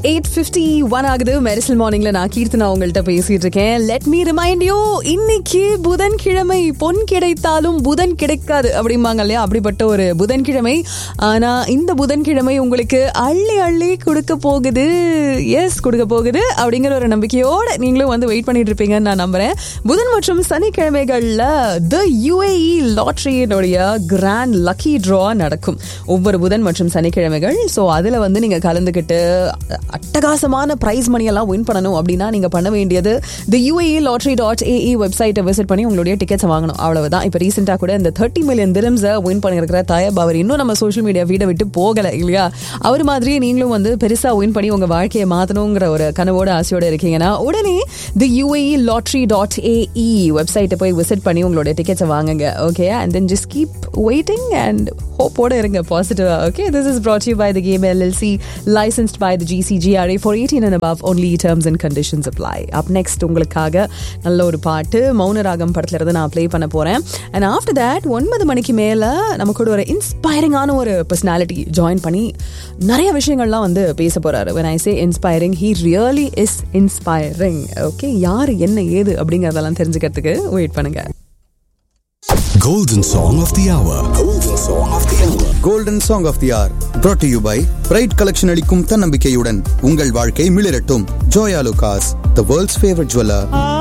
Eight fifty one ஆகுது மெரிசல் மார்னிங்ல நான் கீர்த்தனா உங்கள்கிட்ட பேசிட்டு இருக்கேன் லெட் மீ ரிமைண்ட் யூ இன்னைக்கு புதன்கிழமை பொன் கிடைத்தாலும் புதன் கிடைக்காது அப்படிம்பாங்க இல்லையா அப்படிப்பட்ட ஒரு புதன்கிழமை ஆனா இந்த புதன்கிழமை உங்களுக்கு அள்ளி அள்ளி கொடுக்க போகுது எஸ் கொடுக்க போகுது அப்படிங்கிற ஒரு நம்பிக்கையோட நீங்களும் வந்து வெயிட் பண்ணிட்டு இருப்பீங்கன்னு நான் நம்புறேன் புதன் மற்றும் சனிக்கிழமைகள்ல த யுஏஇ லாட்ரியினுடைய கிராண்ட் லக்கி ட்ரா நடக்கும் ஒவ்வொரு புதன் மற்றும் சனிக்கிழமைகள் ஸோ அதில் வந்து நீங்கள் கலந்துக்கிட்டு அட்டகாசமான ப்ரைஸ் மணியெல்லாம் வின் பண்ணணும் அப்படின்னா நீங்கள் பண்ண வேண்டியது the UAE lottery dot AE வெப்சைட்டை விசிட் பண்ணி உங்களுடைய டிக்கெட்ஸை வாங்கணும் அவ்வளவுதான் இப்போ ரீசெண்டாக கூட இந்த தேர்ட்டி மில்லியன் திரம்ஸை வின் பண்ணியிருக்கிற தயப் அவர் இன்னும் நம்ம சோஷியல் மீடியா வீடை விட்டு போகலை இல்லையா அவர் மாதிரியே நீங்களும் வந்து பெருசாக வின் பண்ணி உங்கள் வாழ்க்கையை மாற்றணுங்கிற ஒரு கனவோட ஆசையோட இருக்கீங்கன்னா உடனே the UAE lottery dot AE வெப்சைட்டை போய் விசிட் பண்ணி உங்களுடைய டிக்கெட்ஸை வாங்குங்க okay and then just keep waiting and ஹோப்போட இருங்க பாசிட்டிவா okay this is brought to you by the game LLC licensed by the GCGRA for 18 and above only terms and conditions apply up next உங்களுக்காக நல்ல ஒரு பாட்டு மௌன ராகம் படத்துல இருந்து நான் ப்ளே பண்ண போறேன் அண்ட் ஆஃப்டர் தட் ஒன்பது மணிக்கு மேல நமக்கு கூட ஒரு இன்ஸ்பைரிங்கான ஒரு பர்சனாலிட்டி ஜாயின் பண்ணி நிறைய விஷயங்கள்லாம் வந்து பேச போறாரு when I say inspiring he really is inspiring okay யார் என்ன ஏது அப்படிங்கறதெல்லாம் தெரிஞ்சுக்கிறதுக்கு வெயிட் பண்ணுங்க Golden Song of the Hour. Golden Song of the Hour. Golden song of the hour brought to you by pride collection அளிக்கும் தன்னம்பிக்கையுடன் உங்கள் வாழ்க்கை மிளிரட்டும் Joyalukkas the world's favourite jeweller